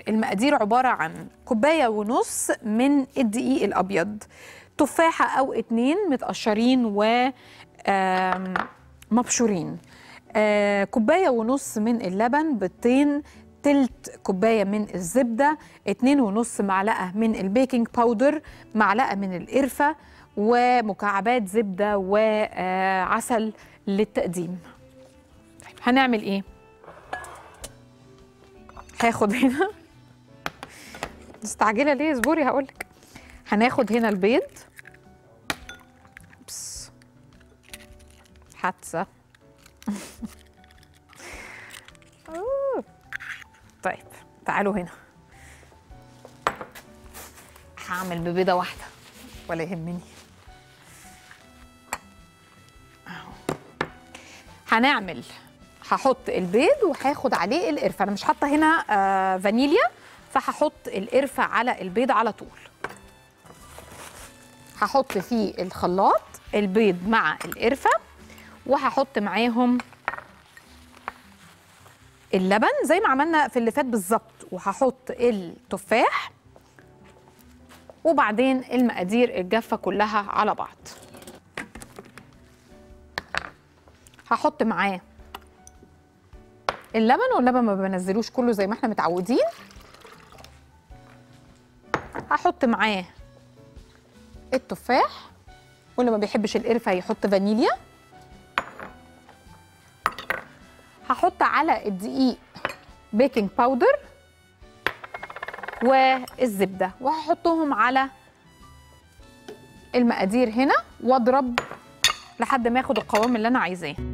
المقادير عباره عن كوبايه ونص من الدقيق الابيض تفاحه او اتنين متقشرين و آم، مبشورين آه، كوبايه ونص من اللبن بيضتين تلت كوبايه من الزبده اتنين ونص معلقه من البيكنج باودر معلقه من القرفه ومكعبات زبده وعسل للتقديم طيب هنعمل ايه هاخد هنا مستعجله ليه اصبري هقولك هناخد هنا البيض بس حادثه أوه. طيب تعالوا هنا هعمل ببيضه واحده ولا يهمني أهو. هنعمل هحط البيض وهاخد عليه القرفه انا مش حاطه هنا آه فانيليا فهحط القرفه على البيض على طول هحط فيه الخلاط البيض مع القرفه وهحط معاهم اللبن زي ما عملنا في اللي فات بالظبط وهحط التفاح وبعدين المقادير الجافه كلها على بعض هحط معاه اللبن واللبن ما بنزلوش كله زي ما احنا متعودين هحط معاه التفاح واللي ما بيحبش القرفه يحط فانيليا هحط على الدقيق بيكنج باودر والزبده وهحطهم على المقادير هنا واضرب لحد ما اخد القوام اللي انا عايزاه